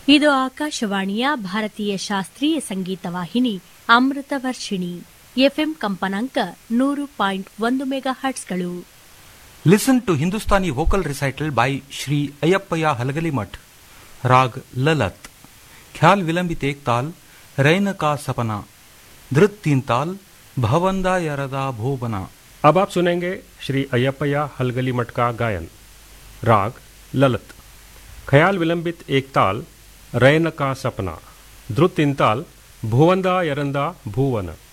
ಇದು ಆಕಾಶವಾಣಿಯ ಭಾರತೀಯ ಶಾಸ್ತ್ರೀಯ ಸಂಗೀತ ವಾಹಿನಿ ಅಮೃತ ವರ್ಷಿಣಿ ಎಫ್ಎಂ ಕಂಪನಾಂಕ ನೂರು ಪಾಯಿಂಟ್ ಒಂದು ಮೆಗಾ ಹರ್ಟ್ಸ್ಗಳು listen to Hindustani vocal recital by Shri Ayyappayya Halagalimath raag Lalat khayal vilambit एक ताल रैन का सपना धृत तीन ताल भवंदा यरदा भोबना अब आप सुनेंगे श्री अय्यप्पया हलगली मठ का गायन राग ललत ख्याल विलंबित एक ताल रैन का सपना ध्रुत तीन ताल भुवंदा यरंदा भुवन